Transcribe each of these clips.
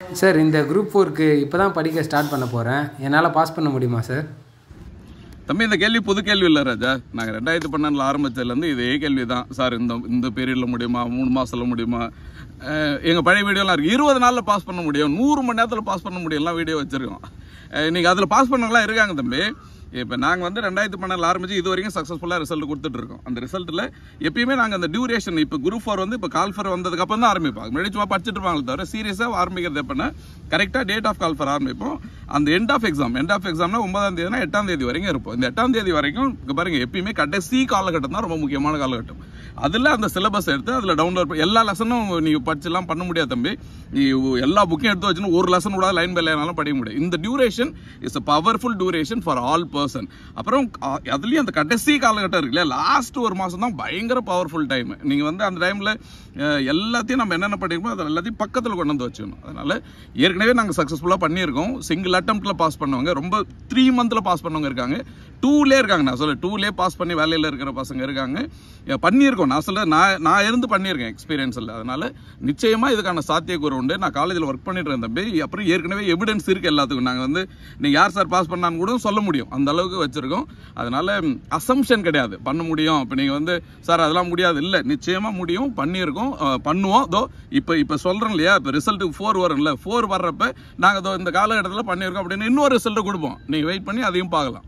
sir இந்த group ஃபோருக்கு இப்போ தான் படிக்க ஸ்டார்ட் பண்ண போகிறேன் என்னால் பாஸ் பண்ண முடியுமா சார் தம்பி இந்த கேள்வி புது கேள்வி இல்லை ராஜா நாங்கள் ரெண்டாயிரத்தி பன்னெண்டில் ஆரம்பிச்சதுலேருந்து இதே கேள்வி தான் சார் இந்த இந்த பீரியடில் முடியுமா மூணு மாதத்தில் முடியுமா எங்கள் பழைய வீடியோலாம் இருக்குது இருபது நாளில் பாஸ் பண்ண முடியும் நூறு மணி நேரத்தில் பாஸ் பண்ண முடியும்லாம் வீடியோ வச்சுருக்கோம் நீங்கள் அதில் பாஸ் பண்ணவங்களாம் இருக்காங்க தம்பி இப்போ நாங்கள் வந்து ரெண்டாயிரத்தி பன்னெண்டில் ஆரம்பிச்சு இது வரைக்கும் சக்ஸஸ்ஃபுல்லாக ரிசல்ட் கொடுத்துட்டு இருக்கோம் அந்த ரிசல்ட்டில் எப்பயுமே நாங்கள் அந்த டியூரேஷன் இப்போ குரூப் ஃபோர் வந்து இப்போ கால் ஃபர் வந்ததுக்கு அப்புறம் தான் ஆரம்பிப்பாங்க முன்னாடி சும்மா படிச்சுட்டு இருப்பாங்களே தவிர சீரியஸாக ஆரம்பிக்கிறது எப்படின்னா கரெக்டாக டேட் ஆஃப் கால் ஃபர் ஆரம்பிப்போம் அந்த end of exam end of எக்ஸாம்னா ஒன்பதாம் தேதினா எட்டாம் தேதி வரைக்கும் இருப்போம் இந்த எட்டாம் தேதி வரைக்கும் இங்க பாருங்க எப்பயுமே கடைசி காலகட்டம் தான் ரொம்ப முக்கியமான காலகட்டம் அதில் அந்த சிலபஸ் எடுத்து அதில் டவுன்லோட் எல்லா லெசனும் நீங்கள் படிச்சுலாம் பண்ண முடியாது தம்பி நீ எல்லா புக்கையும் எடுத்து வச்சுன்னு ஒரு லெசன் கூட லைன் பை லைனாலும் படிக்க முடியும் இந்த duration is a powerful duration for all person அப்புறம் அ- அதுலயும் அந்த கடைசி காலகட்டம் இருக்குல்ல லாஸ்ட் ஒரு மாசம் தான் பயங்கர பவர்ஃபுல் டைம் நீங்க வந்து அந்த டைம்ல அஹ், எல்லாத்தையும் நம்ம என்னென்ன பண்ணிருக்கோம் அதை எல்லாத்தையும் பக்கத்துல கொண்டு வந்து வச்சுக்கணும் அதனால ஏற்கனவே நாங்க சக்சஸ்ஃபுல்லா பண்ணியிருக்கோம் சிங்கிள் அட்டம்ப்ட்ல பாஸ் பண்ணவங்க ரொம்ப த்ரீ மந்த்ல பாஸ் பண்ணவங்க இருக்காங்க டூலே இருக்காங்க நான் சொல்ல டூலே பாஸ் பண்ணி வேலையில இருக்கிற பசங்க இருக்காங்க அஹ், பண்ணியிருக்கோம் நான் சொல்ல நான் நான் இருந்து பண்ணியிருக்கேன் எக்ஸ்பீரியன்ஸ் இல்லை அதனால நிச்சயமா இதுக்கான சாத்தியக்கூறு உண்டு நான் காலேஜில் ஒர்க் பண்ணிட்டு இருந்தேன் தம்பி அப்புறம் ஏற்கனவே எவிடன்ஸ் இருக்கு எல்லாத்துக்கும் நாங்கள் வந்து நீங்க யார் சார் பாஸ் பண்ணான்னு கூட சொல்ல முடியும் அந்த அளவுக்கு வச்சிருக்கோம் அதனால அசம்ஷன் கிடையாது பண்ண முடியும் இப்போ நீங்க வந்து சார் அதெல்லாம் முடியாது இல்லை நிச்சயமா முடியும் பண்ணியிருக்கோம் அஹ், பண்ணுவோம் தோ இப்போ இப்போ சொல்றோம் இல்லையா இப்போ ரிசல்ட்டுக்கு ஃபோர் வரும்ல ஃபோர் வர்றப்ப நாங்கள் இதோ இந்த காலகட்டத்தில் பண்ணியிருக்கோம் அப்படின்னு இன்னொரு ரிசல்ட் கொடுப்போம் நீங்க வெயிட் பண்ணி அதையும் பார்க்கலாம்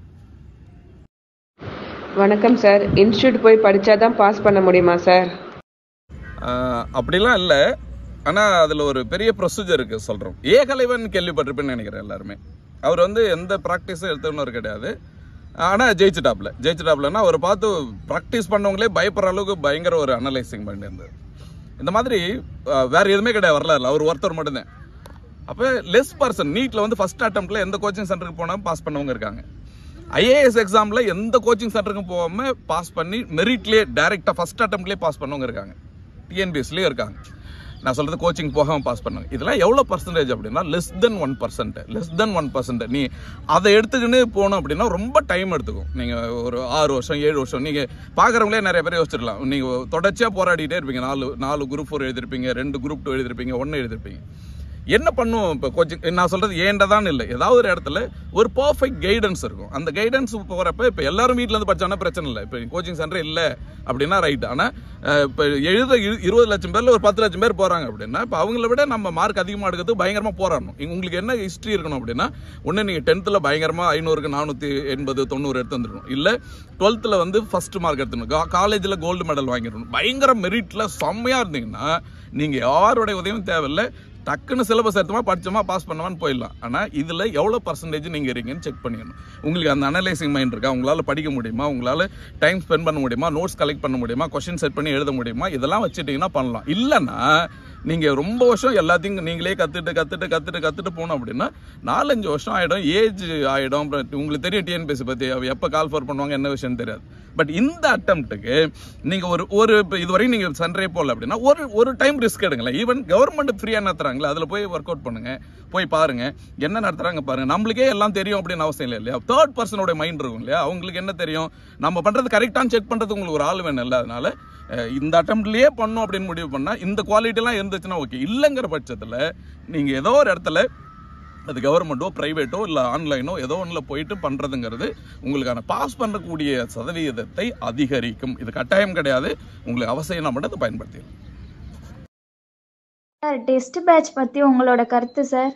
வணக்கம் சார் இன்ஸ்டியூட் போய் படிச்சாதான் பாஸ் பண்ண முடியுமா சார் ஆஹ் அப்படிலாம் இல்லை ஆனால் அதில் ஒரு பெரிய ப்ரொசீஜர் இருக்கு சொல்கிறோம் ஏகலைவன் கேள்விப்பட்டிருப்பேன்னு நினைக்கிறேன் எல்லாருமே அவர் வந்து எந்த ப்ராக்டிஸும் எடுத்துன்னு கிடையாது ஆனால் ஜெயிச்சிட்டாப்ல ஜெயிச்சிட்டாப்லன்னா அவரை பார்த்து ப்ராக்டிஸ் பண்ணவங்களே பயப்படுற அளவுக்கு பயங்கர ஒரு அனலைசிங் பண்ணியிருந்தார் இந்த மாதிரி ஆஹ் வேற எதுவுமே கிடையாது வரலாறுல அவர் ஒருத்தர் மட்டும்தான் அப்போ லெஸ் பர்சன் நீட்டில் வந்து ஃபர்ஸ்ட் அட்டம்ப்ட்ல எந்த கோச்சிங் சென்டருக்கு போனால் பாஸ் பண்ணவங்க இருக்காங்க ஐஏஎஸ் எக்ஸாமில் எந்த கோச்சிங் சென்டருக்கும் போகாமல் பாஸ் பண்ணி மெரிட்லேயே டைரெக்டாக ஃபர்ஸ்ட் அட்டம்ப்ட்லேயே பாஸ் பண்ணவங்க இருக்காங்க டிஎன்பிஎஸ்லேயே இருக்காங்க நான் சொல்றது கோச்சிங் போகாமல் பாஸ் பண்ணாங்க இதெல்லாம் எவ்வளோ பர்சன்டேஜ் அப்படின்னா less than one percent less than one percent நீ அதை எடுத்துக்கின்னு போனோம் அப்படின்னா ரொம்ப டைம் எடுத்துக்கும் நீங்கள் ஒரு ஆறு வருஷம் ஏழு வருஷம் நீங்கள் பார்க்குறவங்களே நிறைய பேர் யோசிச்சிடலாம் நீங்கள் தொடர்ச்சியாக போராடிட்டே இருப்பீங்க நாலு நாலு குரூப் ஃபோர் எழுதிருப்பீங்க ரெண்டு குரூப் டூ எழுதிருப்பீங்க ஒன்று எழுதிருப்பீங்க என்ன பண்ணுவோம் இப்போ கோச்சிங் நான் சொல்றது ஏண்டதான் இல்லை ஏதாவது ஒரு இடத்துல ஒரு பர்ஃபெக்ட் கைடன்ஸ் இருக்கும் அந்த கைடன்ஸ் போகிறப்ப இப்போ எல்லாரும் வீட்டில் இருந்து படிச்சானா பிரச்சனை இல்லை இப்போ கோச்சிங் சென்டர் இல்லை அப்படின்னா ரைட் ஆனால் இப்போ எழுத இரு- இருபது லட்சம் பேர்ல ஒரு பத்து லட்சம் பேர் போறாங்க அப்படின்னா இப்போ அவங்கள விட நம்ம மார்க் அதிகமாக எடுக்கிறதுக்கு பயங்கரமாக போராடணும் இங்க உங்களுக்கு என்ன ஹிஸ்ட்ரி இருக்கணும் அப்படின்னா ஒன்று நீங்கள் டென்த்தில் பயங்கரமாக ஐநூறுக்கு நானூற்றி எண்பது தொண்ணூறு எடுத்து வந்துடணும் இல்லை டுவெல்த்தில் வந்து ஃபர்ஸ்ட் மார்க் எடுத்துடணும் காலேஜில் கோல்டு மெடல் வாங்கிடணும் பயங்கர மெரிட்டில் செம்மையாக இருந்தீங்கன்னா நீங்கள் யாருடைய உதவியும் தேவையில்லை டக்குன்னு சிலபஸ் எடுத்தோமா படிச்சோமா பாஸ் பண்ணவான்னு போயிடலாம் ஆனால் இதில் எவ்வளோ பர்சன்டேஜ் நீங்கள் இருக்கீங்கன்னு செக் பண்ணிடணும் உங்களுக்கு அந்த அனலைசிங் மைண்ட் இருக்கா உங்களால் படிக்க முடியுமா உங்களால் டைம் ஸ்பெண்ட் பண்ண முடியுமா நோட்ஸ் கலெக்ட் பண்ண முடியுமா கொஸ்டின் செட் பண்ணி எழுத முடியுமா இதெல்லாம் வச்சுட்டீங்கன்னா பண்ணலாம் இல்லைன்னா நீங்கள் ரொம்ப வருஷம் எல்லாத்தையும் நீங்களே கற்றுட்டு கற்றுட்டு கற்றுட்டு கற்றுட்டு போனோம் அப்படின்னா நாலஞ்சு வருஷம் ஆகிடும் ஏஜ் ஆகிடும் அப்புறம் உங்களுக்கு தெரியும் டிஎன்பிஎஸ்சி பற்றி எப்போ கால் ஃபர் பண்ணுவாங்க என்ன விஷயம் தெரியாது பட் இந்த அட்டம்ப்ட்டுக்கு நீங்கள் ஒரு ஒரு இப்போ இதுவரையும் நீங்கள் சண்டே போகல அப்படின்னா ஒரு ஒரு டைம் ரிஸ்க் எடுங்களேன் ஈவன் கவர்மெண்ட் ஃப்ரீயாக நடத்துறாங்களே அதில் போய் ஒர்க் அவுட் பண்ணுங்க போய் பாருங்க என்ன நடத்துறாங்க பாருங்க நம்மளுக்கே எல்லாம் தெரியும் அப்படின்னு அவசியம் இல்லை இல்லையா தேர்ட் பர்சனோட மைண்ட் இருக்கும் இல்லையா அவங்களுக்கு என்ன தெரியும் நம்ம பண்றது கரெக்டான செக் பண்றதுக்கு உங்களுக்கு ஒரு ஆள் வேணும் இல்லை அதனால அஹ், இந்த அட்டம்ப்ட்லயே பண்ணோம் அப்படின்னு முடிவு பண்ணா இந்த குவாலிட்டி எல்லாம் இருந்துச்சுன்னா ஓகே இல்லைங்கிற பட்சத்துல நீங்க ஏதோ ஒரு இடத்துல அது கவர்மெண்ட்டோ ப்ரைவேட்டோ இல்லை ஆன்லைனோ ஏதோ ஒன்றில் போயிட்டு பண்ணுறதுங்கிறது உங்களுக்கான பாஸ் பண்ணக்கூடிய சதவீதத்தை அதிகரிக்கும் இது கட்டாயம் கிடையாது உங்களுக்கு அவசியம் மட்டும் அதை பயன்படுத்திடலாம் சார் டெஸ்ட் பேட்ச் பற்றி உங்களோட கருத்து சார்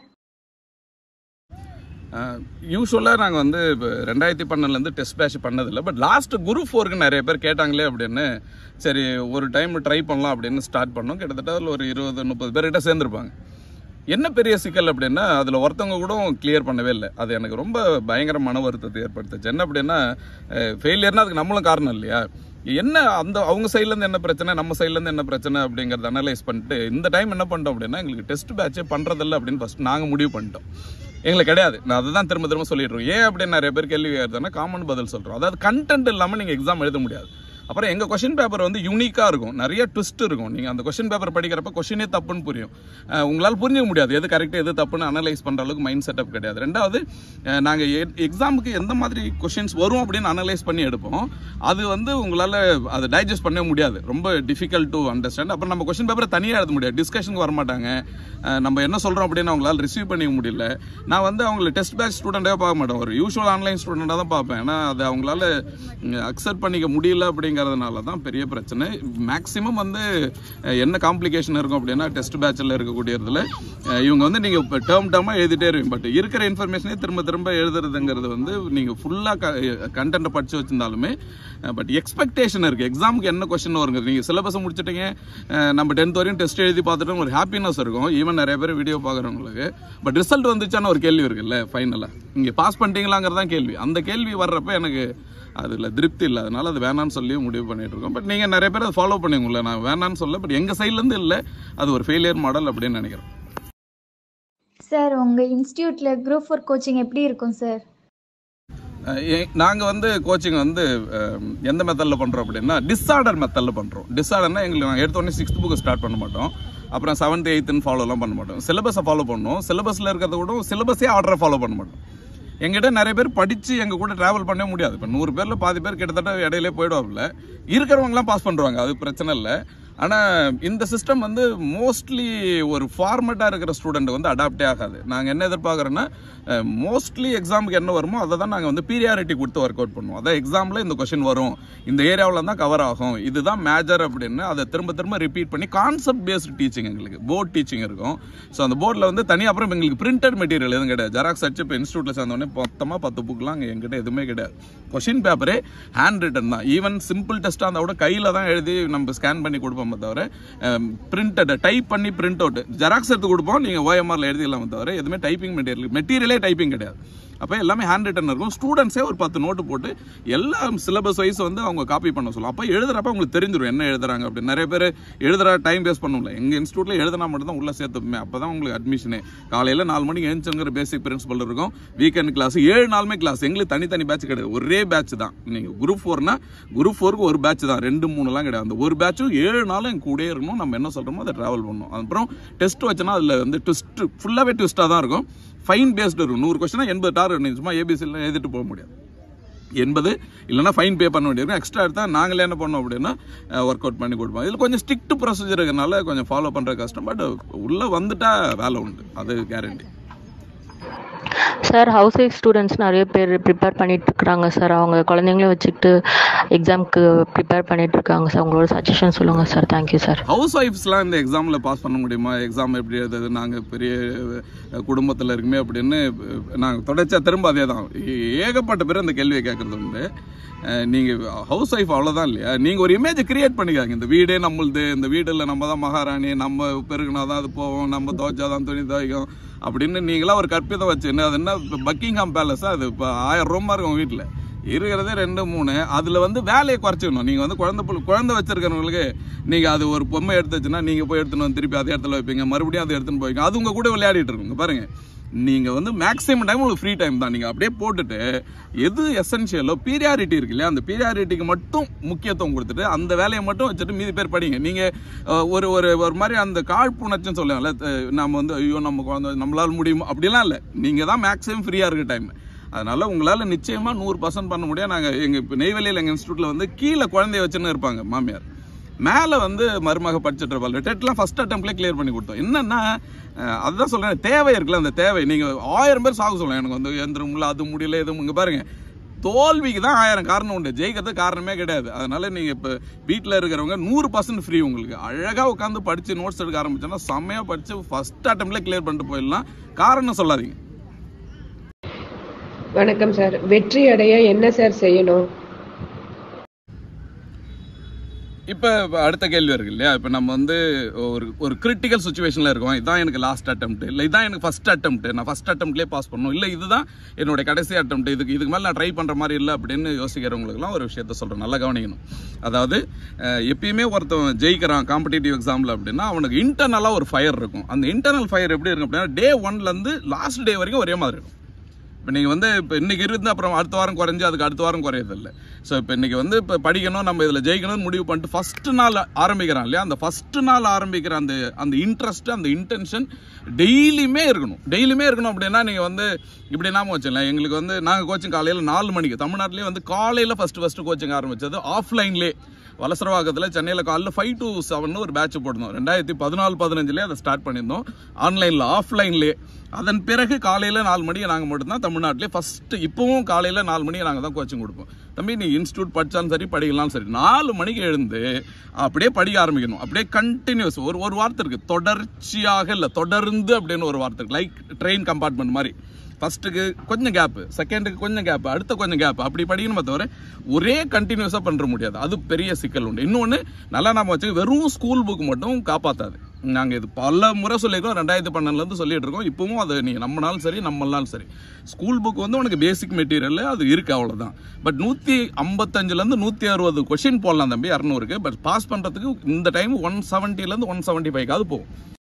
யூஸ்வலாக நாங்கள் வந்து இப்போ ரெண்டாயிரத்தி பன்னெண்டுலேருந்து டெஸ்ட் பேட்ச் பண்ணதில்லை பட் லாஸ்ட் குரூப் ஃபோருக்கு நிறைய பேர் கேட்டாங்களே அப்படின்னு சரி ஒரு டைம் ட்ரை பண்ணலாம் அப்படின்னு ஸ்டார்ட் பண்ணோம் கிட்டத்தட்ட அதில் ஒரு இருபது முப்பது பேர்கிட்ட சேர்ந்துருப்பாங்க என்ன பெரிய சிக்கல் அப்படின்னா அதில் ஒருத்தவங்க கூட கிளியர் பண்ணவே இல்லை அது எனக்கு ரொம்ப பயங்கர மன வருத்தத்தை ஏற்படுத்துச்சு என்ன அப்படின்னா ஃபெயிலியர்னா அதுக்கு நம்மளும் காரணம் இல்லையா என்ன அந்த அவங்க சைட்லேருந்து என்ன பிரச்சனை நம்ம சைட்லேருந்து என்ன பிரச்சனை அப்படிங்கிறத அனலைஸ் பண்ணிட்டு இந்த டைம் என்ன பண்ணிட்டோம் அப்படின்னா எங்களுக்கு டெஸ்ட் பேட்சே பண்ணுறதில்ல அப்படின்னு ஃபர்ஸ்ட் நாங்கள் முடிவு பண்ணிட்டோம் எங்களுக்கு கிடையாது நான் அதை தான் திரும்ப திரும்ப சொல்லிட்டு இருக்கோம் ஏன் அப்படின்னு நிறைய பேர் கேள்வி கேட்குறதுனா காமன் பதில் சொல்கிறோம் அதாவது கண்டென்ட் இல்லாமல் நீங்கள் எக்ஸாம் எழுத முடியாது அப்புறம் எங்கள் கொஷின் பேப்பர் வந்து யூனிக்காக இருக்கும் நிறைய ட்விஸ்ட் இருக்கும் நீங்கள் அந்த கொஷின் பேப்பர் படிக்கிறப்ப கொஷினே தப்புன்னு புரியும் அஹ் உங்களால் புரிஞ்சுக்க முடியாது எது கரெக்ட் எது தப்புன்னு அனலைஸ் பண்ணுற அளவுக்கு மைண்ட் செட்டப் கிடையாது ரெண்டாவது நாங்கள் எக்ஸாமுக்கு எந்த மாதிரி கொஷின்ஸ் வரும் அப்படின்னு அனலைஸ் பண்ணி எடுப்போம் அது வந்து உங்களால் அதை டைஜஸ்ட் பண்ண முடியாது ரொம்ப டிஃபிகல்ட் டு அண்டர்ஸ்டாண்ட் அப்புறம் நம்ம கொஷின் பேப்பரை தனியாக எழுத முடியாது டிஸ்கஷனுக்கு வர மாட்டாங்க அஹ் நம்ம என்ன சொல்கிறோம் அப்படின்னு அவங்களால ரிசீவ் பண்ணிக்க முடியல நான் வந்து அவங்களை டெஸ்ட் பேட்ச் ஸ்டூடெண்ட்டாக பார்க்க மாட்டேன் ஒரு யூஷுவல் ஆன்லைன் ஸ்டூடெண்ட்டாக தான் பார்ப்பேன் ஏன்னா அதை அவங்களால அக்செப்ட் பண்ணிக்க முடியல அப்படிங்கிறதுனால தான் பெரிய பிரச்சனை மேக்ஸிமம் வந்து அஹ், என்ன காம்ப்ளிகேஷன் இருக்கும் அப்படின்னா டெஸ்ட் பேட்சில் இருக்கக்கூடியதில் இவங்க வந்து நீங்கள் இப்போ டேர்ம் டேர்மாக எழுதிட்டே இருப்பீங்க பட் இருக்கிற இன்ஃபர்மேஷனே திரும்ப திரும்ப எழுதுறதுங்கிறது வந்து நீங்கள் ஃபுல்லாக கண்டென்ட்டை படித்து வச்சிருந்தாலுமே பட் எக்ஸ்பெக்டேஷன் இருக்குது எக்ஸாமுக்கு என்ன கொஸ்டின் வருங்க நீங்கள் சிலபஸை முடிச்சிட்டீங்க அஹ், நம்ம டென்த் வரையும் டெஸ்ட் எழுதி பார்த்துட்டு ஒரு ஹாப்பினஸ் இருக்கும் ஈவன் நிறைய பேர் வீடியோ பார்க்குறவங்களுக்கு பட் ரிசல்ட் வந்துச்சான ஒரு கேள்வி இருக்குல்ல ஃபைனலாக இங்கே பாஸ் பண்ணிட்டீங்களாங்கிறது தான் கேள்வி அந்த கேள்வி வர்றப்ப எனக்கு அதில் திருப்தி இல்லை அதனால அது வேணான்னு சொல்லி முடிவு பண்ணிட்டு இருக்கோம் பட் நீங்கள் நிறைய பேர் அதை ஃபாலோ பண்ணுவீங்கள நான் வேணான்னு சொல்ல பட் எங்கள் சைட்லேருந்து இல்லை அது ஒரு ஃபெயிலியர் மாடல் அப்படின்னு நினைக்கிறேன் சார் உங்கள் இன்ஸ்டியூட்டில் குரூப் ஃபோர் கோச்சிங் எப்படி இருக்கும் சார் நாங்கள் வந்து கோச்சிங் வந்து அஹ், எந்த மெத்தடில் பண்ணுறோம் அப்படின்னா டிஸார்டர் மெத்தடில் பண்ணுறோம் டிஸார்டர்னா எங்களுக்கு நாங்கள் எடுத்த உடனே சிக்ஸ்த் புக்கு ஸ்டார்ட் பண்ண மாட்டோம் அப்புறம் செவன்த் எயித்துன்னு ஃபாலோலாம் பண்ண மாட்டோம் சிலபஸை ஃபாலோ பண்ணுவோம் சிலபஸில் இருக்கிறத கூட சிலபஸே ஆர்டரை ஃபாலோ பண்ண மாட்டோம் எங்கிட்ட நிறைய பேர் படித்து எங்கள் கூட ட்ராவல் பண்ணவே முடியாது இப்போ நூறு பேரில் பாதி பேர் கிட்டத்தட்ட இடையிலே போயிடுவாப்புல இருக்கிறவங்களாம் பாஸ் பண்ணுறாங்க அது பிரச்சனை இல்லை ஆனால் இந்த சிஸ்டம் வந்து மோஸ்ட்லி ஒரு ஃபார்மேட்டாக இருக்கிற ஸ்டூடெண்ட் வந்து அடாப்டே ஆகாது நாங்கள் என்ன எதிர்பார்க்குறோன்னா மோஸ்ட்லி எக்ஸாமுக்கு என்ன வருமோ அதை தான் நாங்கள் வந்து பீரியாரிட்டி கொடுத்து ஒர்க் அவுட் பண்ணுவோம் அதான் எக்ஸாமில் இந்த கொஷின் வரும் இந்த ஏரியாவில் தான் கவர் ஆகும் இதுதான் மேஜர் அப்படின்னு அதை திரும்ப திரும்ப ரிப்பீட் பண்ணி கான்செப்ட் பேஸ்டு டீச்சிங் எங்களுக்கு போர்ட் டீச்சிங் இருக்கும் ஸோ அந்த போர்டில் வந்து தனி அப்புறம் எங்களுக்கு பிரிண்டட் மெட்டீரியல் எதுவும் கிடையாது ஜெராக்ஸ் அடிச்சு இப்போ இன்ஸ்டியூட்டில் சேர்ந்தோடனே மொத்தமாக பத்து புக்லாம் அங்கே எங்கிட்ட எதுவுமே கிடையாது கொஷின் பேப்பரே ஹேண்ட் ரிட்டன் தான் ஈவன் சிம்பிள் டெஸ்ட்டாக இருந்தால் கூட கையில் தான் எழுதி நம்ம ஸ்கேன் பண்ணி கொடுப்போமே தவிர பிரிண்டட் டைப் பண்ணி பிரிண்ட் அவுட் ஜெராக்ஸ் எடுத்து கொடுப்போம் நீங்கள் ஓஎம்ஆரில் எழுதிக்கலாமே தவிர எதுவுமே டைப்பிங் மெட்டீரியல் மெட்டீரியலே டைப்பிங் கிடையாது அப்போ எல்லாமே ஹேண்ட் ரிட்டன் இருக்கும் ஸ்டூடெண்ட்ஸே ஒரு பத்து நோட்டு போட்டு எல்லா சிலபஸ் வைஸ் வந்து அவங்க காப்பி பண்ண சொல்லும் அப்போ எழுதுறப்ப அவங்களுக்கு தெரிஞ்சிடும் என்ன எழுதுறாங்க அப்படின்னு நிறைய பேர் எழுதுற டைம் வேஸ்ட் பண்ணும்ல எங்கள் இன்ஸ்டியூட்டில் எழுதினா மட்டும் தான் உள்ளே சேர்த்துப்போமே அப்போ தான் உங்களுக்கு அட்மிஷனே காலையில் நாலு மணிக்கு எழுந்துச்சுங்கிற பேசிக் பிரின்சிபல் இருக்கும் வீக்கெண்ட் கிளாஸ் ஏழு நாளுமே கிளாஸ் எங்களுக்கு தனித்தனி பேட்ச் கிடையாது ஒரே பேட்ச் தான் நீங்கள் குரூப் ஃபோர்னா குரூப் ஃபோருக்கு ஒரு பேட்ச் தான் ரெண்டு மூணுலாம் கிடையாது அந்த ஒரு பேட்சும் ஏழு நாளும் எங்க கூடயே இருக்கணும் நம்ம என்ன சொல்கிறோமோ அதை ட்ராவல் பண்ணணும் அப்புறம் டெஸ்ட் வச்சோன்னா அதில் வந்து ட்விஸ்ட் ஃபுல்லாகவே ட்விஸ்ட்டாக தான் இருக்கும் ஃபைன் பேஸ்டு இருக்கும் நூறு கொஸ்டினா எண்பது டார்கெட் சும்மா ஏபிசியில் எழுதிட்டு போக முடியாது எண்பது இல்லைன்னா ஃபைன் பே பண்ண வேண்டியிருக்கும் எக்ஸ்ட்ரா எடுத்தால் நாங்களே என்ன பண்ணோம் அப்படின்னா ஒர்க் அவுட் பண்ணி கொடுப்போம் இதில் கொஞ்சம் ஸ்ட்ரிக்ட் ப்ரொசீஜர் இருக்கனால கொஞ்சம் ஃபாலோ பண்ணுற கஷ்டம் பட் உள்ளே வந்துட்டா வேலை உண்டு அது guarantee sir house wife students நிறைய பேர் ப்ரிப்பேர் பண்ணிட்டு இருக்காங்க சார் அவங்க குழந்தைங்கள வச்சுக்கிட்டு எக்ஸாம்க்கு ப்ரிப்பேர் பண்ணிட்டு இருக்காங்க சார் உங்களோட சஜஷன் சொல்லுங்கள் சார் தேங்க்யூ சார் ஹவுஸ் ஒய்ஃப்ஸ்லாம் இந்த எக்ஸாமில் பாஸ் பண்ண முடியுமா எக்ஸாம் எப்படி எழுதுறது நாங்கள் பெரிய குடும்பத்தில் இருக்குமே அப்படின்னு நாங்கள் தொடர்ச்சியாக திரும்ப அதே தான் ஏகப்பட்ட பேர் அந்த கேள்வியை கேட்குறது உண்டு நீங்கள் ஹவுஸ் ஒய்ஃப் அவ்வளோதான் இல்லையா நீங்கள் ஒரு இமேஜ் கிரியேட் பண்ணிக்காங்க இந்த வீடே நம்மளுது இந்த வீடில் நம்ம தான் மகாராணி நம்ம பெருகுனா தான் அது போவோம் நம்ம துவைச்சா தான் துணி துவைக்கும் அப்படின்னு நீங்களாம் ஒரு கற்பிதம் வச்சு என்ன அது என்ன பக்கிங்ஹாம் பேலஸா அது இப்போ ஆயிரம் ரூபா இருக்கும் வீட்டில் இருக்கிறதே ரெண்டு மூணு அதில் வந்து வேலையை குறைச்சிக்கணும் நீங்கள் வந்து குழந்தை புள்ள- குழந்தை வச்சிருக்கிறவங்களுக்கு நீங்கள் அது ஒரு பொம்மை எடுத்து வச்சுன்னா நீங்கள் போய் எடுத்துன்னு வந்து திருப்பி அதே இடத்துல வைப்பீங்க மறுபடியும் அதை எடுத்துன்னு போய்ங்க அது உங்கள் கூட விளையாடிட்டு இருக்குங்க பாருங்க நீங்கள் வந்து மேக்ஸிமம் டைம் உங்களுக்கு ஃப்ரீ டைம் தான் நீங்கள் அப்படியே போட்டுட்டு எது எசென்ஷியலோ பீரியாரிட்டி இருக்கு இல்லையா அந்த பீரியாரிட்டிக்கு மட்டும் முக்கியத்துவம் கொடுத்துட்டு அந்த வேலையை மட்டும் வச்சுட்டு மீதி பேர் படிங்க நீங்கள் ஒரு ஒரு ஒரு மாதிரி அந்த காழ்ப்புணர்ச்சின்னு சொல்லுவாங்கல்ல அஹ் நம்ம வந்து ஐயோ நம்ம குழந்தை நம்மளால முடியுமா அப்படிலாம் இல்லை நீங்கள் தான் மேக்ஸிமம் ஃப்ரீயாக இருக்க டைம் அதனால உங்களால் நிச்சயமாக நூறு பர்சன்ட் பண்ண முடியும் நாங்கள் எங்கள் இப்போ நெய்வேலியில் எங்கள் இன்ஸ்டியூட்டில் வந்து கீழே குழந்தைய வச்சுன்னு இருப்பாங்க மாமியார் மேலே வந்து மருமக படிச்சுட்டு இருப்பாங்க டெட்லாம் ஃபர்ஸ்ட் அட்டம்ப்ட்லேயே கிளியர் பண்ணி கொடுத்தோம் என்னன்னா அஹ், அதுதான் சொல்கிறேன் தேவை இருக்குல்ல அந்த தேவை நீங்கள் ஆயிரம் பேர் சாக சொல்லலாம் எனக்கு வந்து எந்திரம் முடியல அது முடியல இது இங்கே பாருங்க தோல்விக்கு தான் ஆயிரம் காரணம் உண்டு ஜெயிக்கிறதுக்கு காரணமே கிடையாது அதனால நீங்கள் இப்போ வீட்டில் இருக்கிறவங்க நூறு பர்சன்ட் ஃப்ரீ உங்களுக்கு அழகாக உட்காந்து படித்து நோட்ஸ் எடுக்க ஆரம்பிச்சோன்னா செம்மையாக படித்து ஃபர்ஸ்ட் அட்டம்ப்ட்லேயே கிளியர் பண்ணிட்டு போயிடலாம் காரணம் சொல்லாதீங்க வணக்கம் சார் வெற்றி அடைய என்ன சார் செய்யணும் இப்போ அடுத்த கேள்வி இருக்கு இல்லையா இப்போ நம்ம வந்து ஒரு ஒரு கிரிட்டிக்கல் சுச்சுவேஷனில் இருக்கோம் இதான் எனக்கு லாஸ்ட் அட்டம்ப்ட் இல்லை இதான் எனக்கு ஃபர்ஸ்ட் அட்டம்ப்ட் நான் ஃபர்ஸ்ட் அட்டம்ப்ட்லேயே பாஸ் பண்ணணும் இல்லை இதுதான் என்னோட கடைசி அட்டம்ப்ட் இதுக்கு இதுக்கு மேலே நான் ட்ரை பண்ணுற மாதிரி இல்லை அப்படின்னு யோசிக்கிறவங்களுக்குலாம் ஒரு விஷயத்த சொல்கிறேன் நல்லா கவனிக்கணும் அதாவது அஹ், எப்பயுமே ஒருத்தன் ஜெயிக்கிறான் காம்படிட்டிவ் எக்ஸாமில் அப்படின்னா அவனுக்கு இன்டர்னலாக ஒரு ஃபயர் இருக்கும் அந்த இன்டர்னல் ஃபயர் எப்படி இருக்கும் அப்படின்னா டே ஒன்லேருந்து லாஸ்ட் டே வரைக்கும் ஒரே மாதிரி இருக்கும் இப்போ நீங்கள் வந்து இப்போ இன்னைக்கு இருந்து அப்புறம் அடுத்த வாரம் குறைஞ்சு அதுக்கு அடுத்த வாரம் குறையதில்லை ஸோ இப்போ இன்னைக்கு வந்து இப்போ படிக்கணும் நம்ம இதில் ஜெயிக்கணும்னு முடிவு பண்ணிட்டு ஃபஸ்ட்டு நாள் ஆரம்பிக்கிறான் இல்லையா அந்த ஃபஸ்ட்டு நாள் ஆரம்பிக்கிற அந்த அந்த இன்ட்ரெஸ்ட் அந்த இன்டென்ஷன் டெய்லியுமே இருக்கணும் டெய்லியுமே இருக்கணும் அப்படின்னா நீங்கள் வந்து இப்படி நாம வச்சுக்கலாம் எங்களுக்கு வந்து நாங்கள் கோச்சிங் காலையில் நாலு மணிக்கு தமிழ்நாட்டிலே வந்து காலையில் ஃபஸ்ட்டு ஃபஸ்ட்டு கோச்சிங் ஆரம்பிச்சது ஆஃப்லைன்லேயே வலசரவாக்கத்தில் சென்னையில் காலைல ஃபைவ் டு செவன் ஒரு பேட்ச் போட்டிருந்தோம் ரெண்டாயிரத்தி பதினாலு பதினஞ்சுலேயே அதை ஸ்டார்ட் பண்ணியிருந்தோம் ஆன்லைனில் ஆஃப்லைன்லேயே அதன் பிறகு காலையில் நாலு மணிக்கு நாங்கள் மட்டும்தான் தமிழ்நாட்டிலே ஃபஸ்ட்டு இப்போவும் காலையில் நாலு மணிக்கு நாங்கள் தான் கோச்சிங் கொடுப்போம் தம்பி நீ இன்ஸ்டியூட் படித்தாலும் சரி படிக்கலாம்னு சரி நாலு மணிக்கு எழுந்து அப்படியே படிக்க ஆரம்பிக்கணும் அப்படியே கண்டினியூஸ் ஒரு ஒரு வார்த்தை இருக்குது தொடர்ச்சியாக இல்லை தொடர்ந்து அப்படின்னு ஒரு வார்த்தை இருக்கு லைக் ட்ரெயின் கம்பார்ட்மெண்ட் மாதிரி ஃபர்ஸ்ட்டுக்கு கொஞ்சம் கேப்பு செகண்டுக்கு கொஞ்சம் கேப்பு அடுத்த கொஞ்சம் கேப் அப்படி படிக்கணுமே தவிர ஒரே கண்டினியூஸாக பண்ணுற முடியாது அது பெரிய சிக்கல் உண்டு இன்னொன்று நல்லா நாம வச்சு வெறும் ஸ்கூல் புக் மட்டும் காப்பாற்றாது நாங்கள் இது பல முறை சொல்லியிருக்கோம் ரெண்டாயிரத்தி பன்னெண்டுலேருந்து சொல்லிட்டு இருக்கோம் இப்பவும் அது நீ நம்மனாலும் சரி நம்மளாலும் சரி ஸ்கூல் புக் வந்து உனக்கு பேசிக் மெட்டீரியல் அது இருக்கு அவ்வளோதான் பட் நூற்றி ஐம்பத்தஞ்சுலேருந்து நூற்றி அறுபது கொஷின் போடலாம் தம்பி இரநூறுக்கு பட் பாஸ் பண்ணுறதுக்கு இந்த டைம் ஒன் செவன்ட்டிலேருந்து ஒன் செவன்ட்டி ஃபைவ்க்காவது போகும்